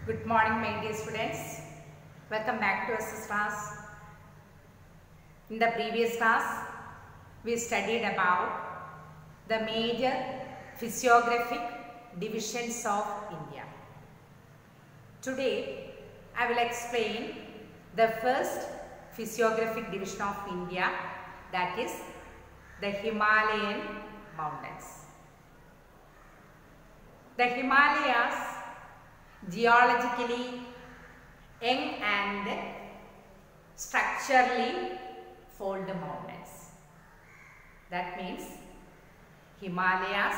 Good morning, my dear students. Welcome back to SS class. In the previous class, we studied about the major physiographic divisions of India. Today, I will explain the first physiographic division of India, that is the Himalayan mountains. The Himalayas geologically young and structurally fold mountains. That means Himalayas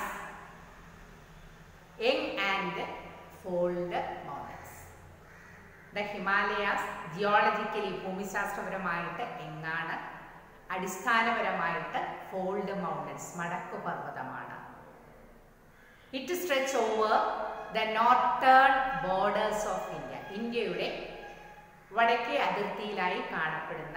young and fold mountains. The Himalayas geologically ഭൂമിശാസ്ത്രപരമായിട്ട് എങ്ങാണ് അടിസ്ഥാനപരമായിട്ട് fold mountains മടക്കു പർവ്വതമാണ് it stretch over the northern borders of India ഇന്ത്യയുടെ വടക്കേ അതിർത്തിയിലായി കാണപ്പെടുന്ന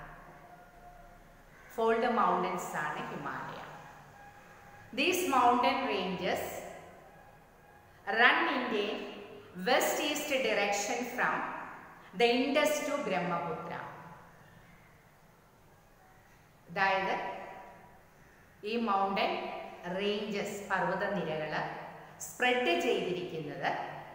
fold mountains ആണ് Himalaya these mountain ranges run in a west east direction from the Indus to Brahmaputra അതായത് ഈ മൗണ്ടൻ റേഞ്ചസ് പർവ്വതനിരകൾ സ്പ്രെഡ് ചെയ്തിരിക്കുന്നത്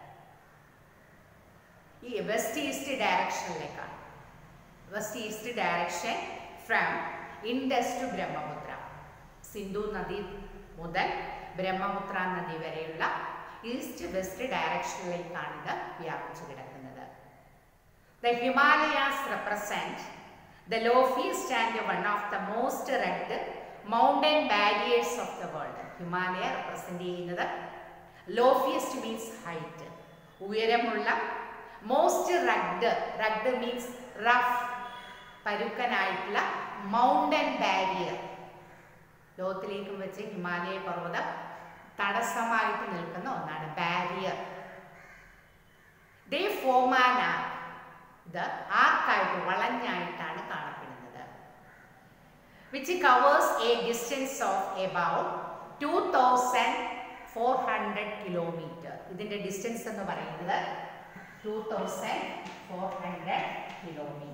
ഈ വെസ്റ്റ് ഈസ്റ്റ് ഡയറക്ഷനിലേക്കാണ് west east direction from Indus to Brahmaputra Sindhu നദി മുതൽ ബ്രഹ്മപുത്ര നദി വരെയുള്ള ഈസ്റ്റ് വെസ്റ്റ് ഡയറക്ഷനിലേക്കാണ് ഇത് വ്യാപിച്ചു കിടക്കുന്നത് the Himalayas represent the loftiest and one of the most rugged mountain barriers of the world Himalaya represent ചെയ്യുന്നത് ലോഫിയസ്റ്റ് മീൻസ് ഹൈറ്റ് ഉയരമുള്ള most rugged rugged means rough പരുക്കനായിട്ടുള്ള മൗണ്ടൻ ബാരിയർ ലോകത്തിലേക്കും വെച്ച് ഹിമാലയ പർവ്വതം തടസ്സമായിട്ട് നിൽക്കുന്ന ഒന്നാണ് ബാരിയർ ദേ ഫോമാന ഇത് ആർക്കായിട്ട് വളഞ്ഞായിട്ടാണ് കാണപ്പെടുന്നത് which covers a distance of about two thousand four hundred kilometre ഇതിൻ്റെ ഡിസ്റ്റൻസ് എന്ന് പറയുന്നത് two thousand four hundred kilometre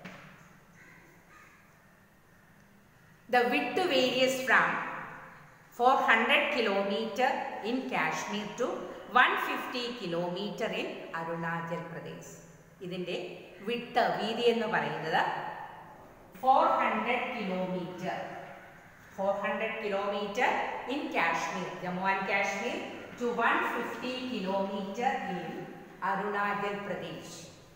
The width varies from 400 kilometer in Kashmir to 150 kilometer in Arunachal Pradesh. ഇതിൻ്റെ വിട്ട് വീതി എന്ന് പറയുന്നത് four hundred kilometre four hundred kilometre in Kashmir Jammu and Kashmir to one fifty kilometre in Arunachal Pradesh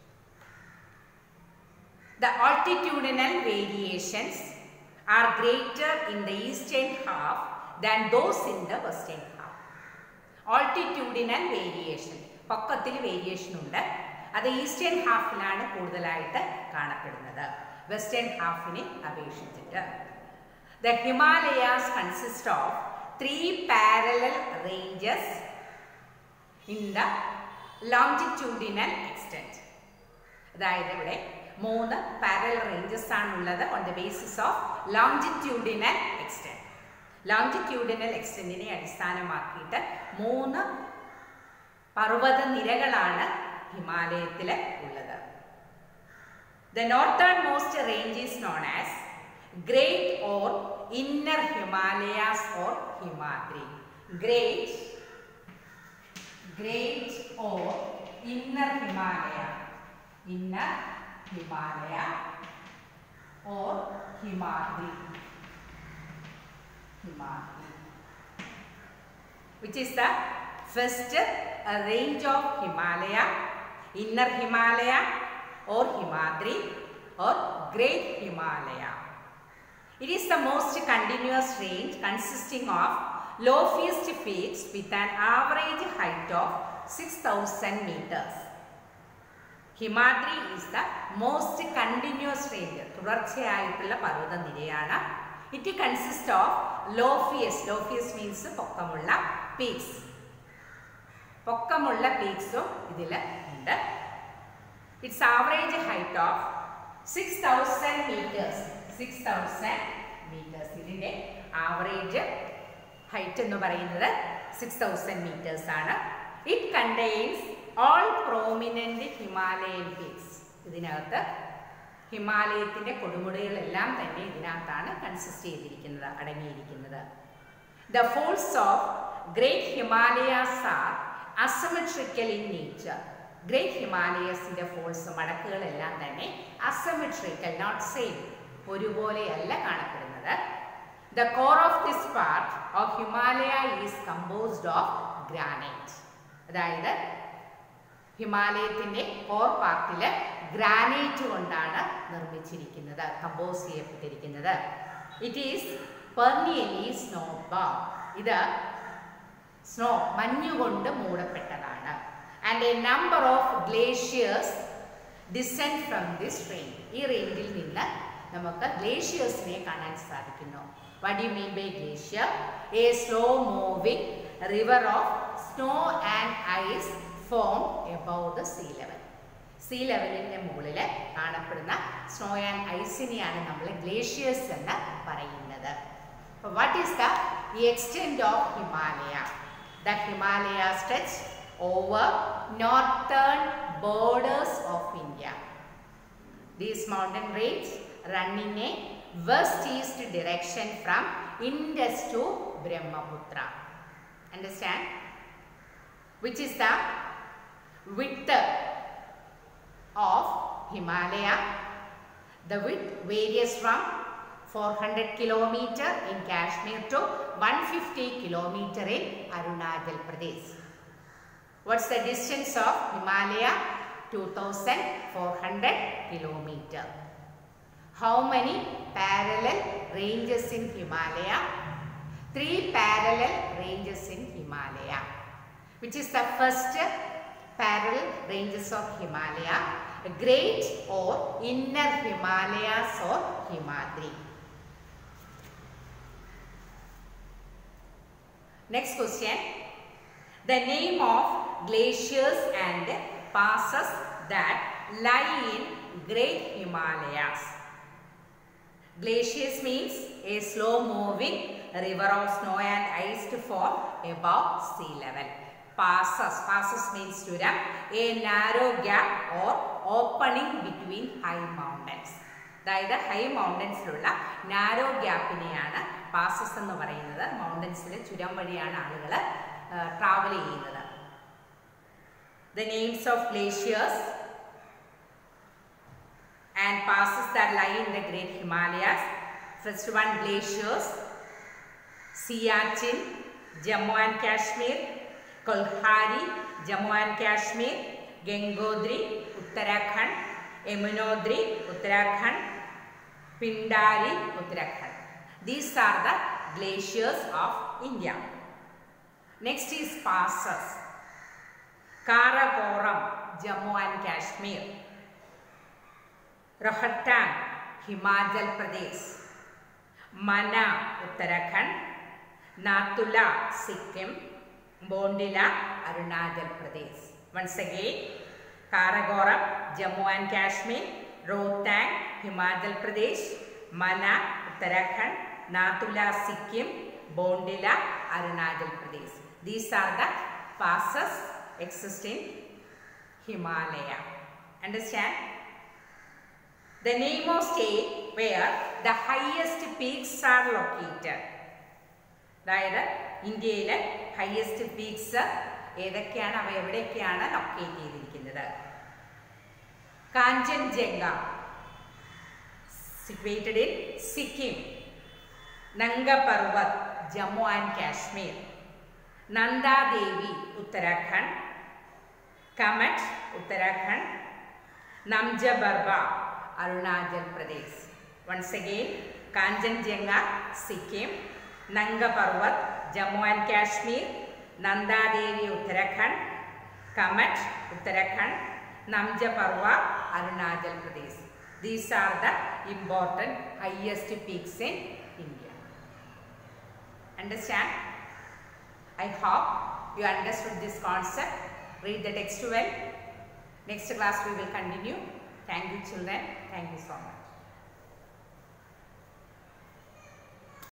the altitudinal variations are greater in the eastern half than those in the western half. Altitudinal variation പൊക്കത്തിൽ variation ഉണ്ട് അത് eastern ഹാഫിലാണ് കൂടുതലായിട്ട് കാണപ്പെടുന്നത് western ഹാഫിനെ അപേക്ഷിച്ചിട്ട് the Himalayas consist of three parallel ranges in the longitudinal extent അതായത് ഇവിടെ മൂന്ന് പാരൽ റേഞ്ചസ് ആണുള്ളത് on the basis of longitudinal extent longitudinal എക്സ്റ്റെൻറ്റിനെ അടിസ്ഥാനമാക്കിയിട്ട് മൂന്ന് പർവ്വത നിരകളാണ് ഹിമാലയത്തിൽ ഉള്ളത് the northern most range is known as great or inner Himalayas or Himadri great great or inner Himalaya inner Himalaya or Himadri. Himadri. Which is the first uh, range of Himalaya, Inner Himalaya or Himadri or Great Himalaya. It is the most continuous range consisting of loftiest peaks with an average height of 6000 meters. Himadri is the most continuous range തുടർച്ചയായിട്ടുള്ള പർവ്വത നിരയാണ് it consist of loftiest loftiest means പൊക്കമുള്ള peaks പൊക്കമുള്ള പീക്സും ഇതിൽ ഉണ്ട് it's average height of six thousand metres six thousand metres ഇതിൻ്റെ average height എന്ന് പറയുന്നത് സിക്സ് തൗസൻഡ് മീറ്റേഴ്സ് ആണ് it contains all prominent Himalayan peaks ഇതിനകത്ത് ഹിമാലയത്തിന്റെ കൊടുമുടികളെല്ലാം തന്നെ ഇതിനകത്താണ് കൺസിസ്റ്റ് ചെയ്തിരിക്കുന്നത് അടങ്ങിയിരിക്കുന്നത് the folds of great Himalayas are asymmetrical in nature great ഹിമാലയസിന്റെ ഫോൾസ് മടക്കുകളെല്ലാം തന്നെ അസമെട്രിക്കൽ നോട്ട് സെയിം ഒരുപോലെയല്ല കാണപ്പെടുന്നത് the core of this part of Himalaya is composed of granite അതായത് ഹിമാലയത്തിന്റെ കോർ പാർട്ടിൽ ഗ്രാനൈറ്റ് കൊണ്ടാണ് നിർമ്മിച്ചിരിക്കുന്നത് കമ്പോസ് ചെയ്യപ്പെട്ടിരിക്കുന്നത് ഇറ്റ് ഈസ് പെർണിയലി സ്നോ ബാ ഇത് സ്നോ മഞ്ഞുകൊണ്ട് മൂടപ്പെട്ടതാണ് and a number of glaciers descend from this range ഈ റേഞ്ചിൽ നിന്ന് നമുക്ക് ഗ്ലേഷ്യേഴ്സിനെ കാണാൻ സാധിക്കുന്നു what you mean by glacier a slow moving river of snow and ice form above the sea level see ലെവലിൻ്റെ മുകളിൽ കാണപ്പെടുന്ന സ്നോ ആൻഡ് ഐസിനെയാണ് നമ്മൾ ഗ്ലേഷ്യേഴ്സ് എന്ന് പറയുന്നത് what is the extend of Himalaya the Himalaya stretch over northern borders of India These mountain range run in a west-east direction from Indus to Brahmaputra. Understand? Which is the width of Himalaya. The width varies from 400 kilometer in Kashmir to 150 kilometer in Arunachal Pradesh. What's the distance of Himalaya? 2400 kilometer. How many parallel ranges in Himalaya? Three parallel ranges in Himalaya. Which is the first parallel ranges of Himalaya? Great or inner Himalayas or Himadri. Next question. The name of glaciers and passes that lie in Great Himalayas. Glaciers means a slow moving river of snow and ice to fall above sea level. Passes, passes means to them a narrow gap or opening between high mountains. അതായത് high മൗണ്ടൻസിലുള്ള narrow ഗ്യാപ്പിനെയാണ് passes എന്ന് പറയുന്നത് മൗണ്ടൻസിലെ ചുരം വഴിയാണ് ആളുകൾ travel ചെയ്യുന്നത് the names of glaciers and passes that lie in the Great Himalayas. First one glaciers, Siachen, Jammu and Kashmir, Kolhari, Jammu and Kashmir, Gangotri, Uttarakhand, Yamunotri, Uttarakhand, Pindari, Uttarakhand. These are the glaciers of India. Next is passes. Karakoram, Jammu and Kashmir. Rohtang, Himachal Pradesh. Mana, Uttarakhand. Natula, Sikkim. Bondila, Arunachal Pradesh. Once again, Karakoram, Jammu and Kashmir. Rohtang, Himachal Pradesh. Mana, Uttarakhand. Natula, Sikkim. Bondila, Arunachal Pradesh. These are the passes exist in Himalaya. Understand? The name of state where the highest peaks are located. അതായത് ഇന്ത്യയിലെ highest peaks ഏതൊക്കെയാണ് അവ എവിടെയൊക്കെയാണ് locate ചെയ്തിരിക്കുന്നത് Kanchenjunga situated in Sikkim Nanga Parbat Jammu and Kashmir Nanda Devi Uttarakhand Kamet Uttarakhand Namcha Barwa Arunachal Pradesh once again Kanchenjunga Sikkim Nanga Parbat Jammu and Kashmir Nanda Devi Uttarakhand Kamet Uttarakhand Namcha Barwa Arunachal Pradesh these are the important highest peaks in India understand I hope you understood this concept. Read the text well. Next class we will continue. Thank you children. Thank you so much.